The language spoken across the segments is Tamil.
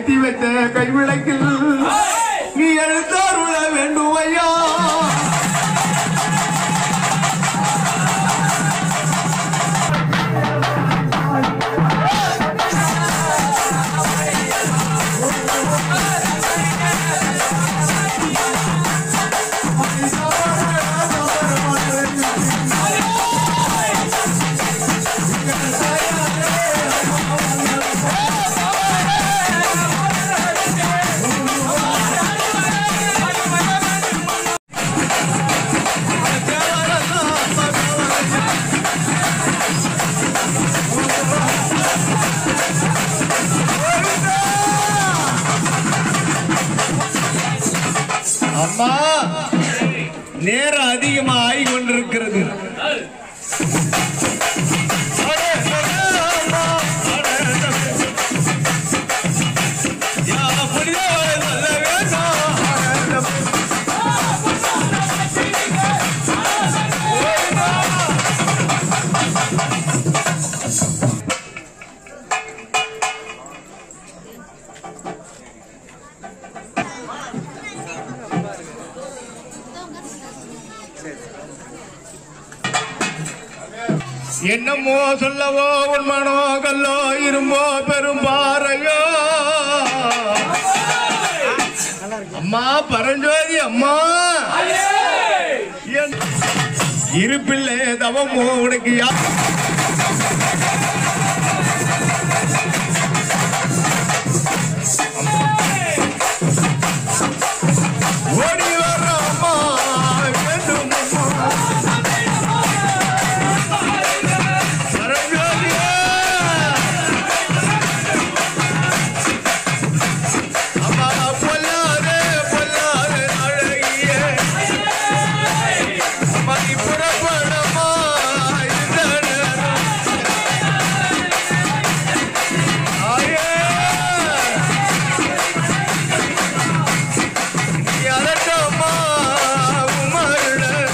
ஏத்தி வைத்த கைவிளக்கில் நீ எழுத்தாருள வேண்டும் ஐயா அம்மா நேரம் அதிகமா ஆகி கொண்டிருக்கிறது என்னமோ சொல்லவோ உண்மனோ கல்லோ இரும்போ பெரும் பாறையோ அம்மா பரஞ்சோதி அம்மா என் இருப்பில்லை தவமோ உனக்கு யா ஓடி வர அம்மா வேண்டும் அம்மா பரஞ்சோதியே! அம்மா பொல்லாதே, பொல்லாதே அழகியே. அம்மா நீ புறப்படமா இந்த நேரம். ஆயே! நீ அதட்டம்மா உமருடன்.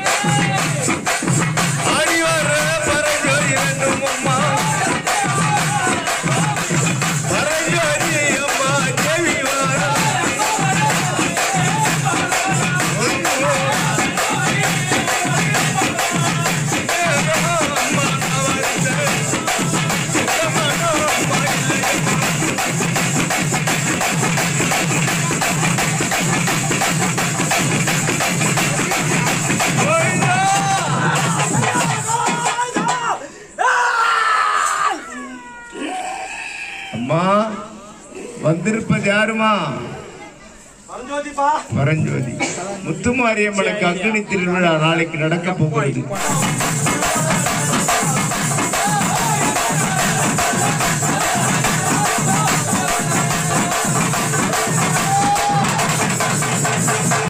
ஆடி வர பரஞ்சோதி வேண்டும் அம்மா பரஞ்சோதி அம்மா தேவி வர அம்மா வந்திருப்பது யாருமா பரஞ்சோதிப்பா பரஞ்சோதி முத்துமாரியம்மனுக்கு அக்னி திருவிழா நாளைக்கு நடக்க போகிறது